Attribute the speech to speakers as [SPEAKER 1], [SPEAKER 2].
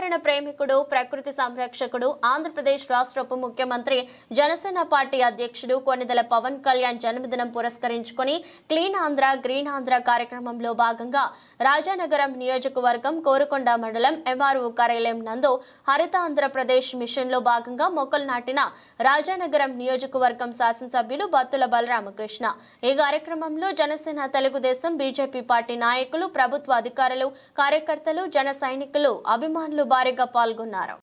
[SPEAKER 1] పర్యావరణ ప్రేమికుడు ప్రకృతి సంరక్షకుడు ఆంధ్రప్రదేశ్ రాష్ట్ర ఉప ముఖ్యమంత్రి జనసేన పార్టీ అధ్యక్షుడు కొన్నిదల పవన్ కళ్యాణ్ జన్మదినం పురస్కరించుకొని క్లీన్ ఆంధ్ర గ్రీన్ ఆంధ్ర కార్యక్రమంలో భాగంగా రాజానగరం నియోజకవర్గం కోరుకొండ మండలం ఎంఆర్ఓ కార్యాలయం నందు హరిత ఆంధ్రప్రదేశ్ మిషన్ లో భాగంగా మొక్కలు నాటిన రాజానగరం నియోజకవర్గం శాసనసభ్యులు బత్తుల బలరామకృష్ణ ఈ కార్యక్రమంలో జనసేన తెలుగుదేశం బీజేపీ పార్టీ నాయకులు ప్రభుత్వ అధికారులు కార్యకర్తలు జన సైనికులు అభిమానులు భారీగా పాల్గొన్నారు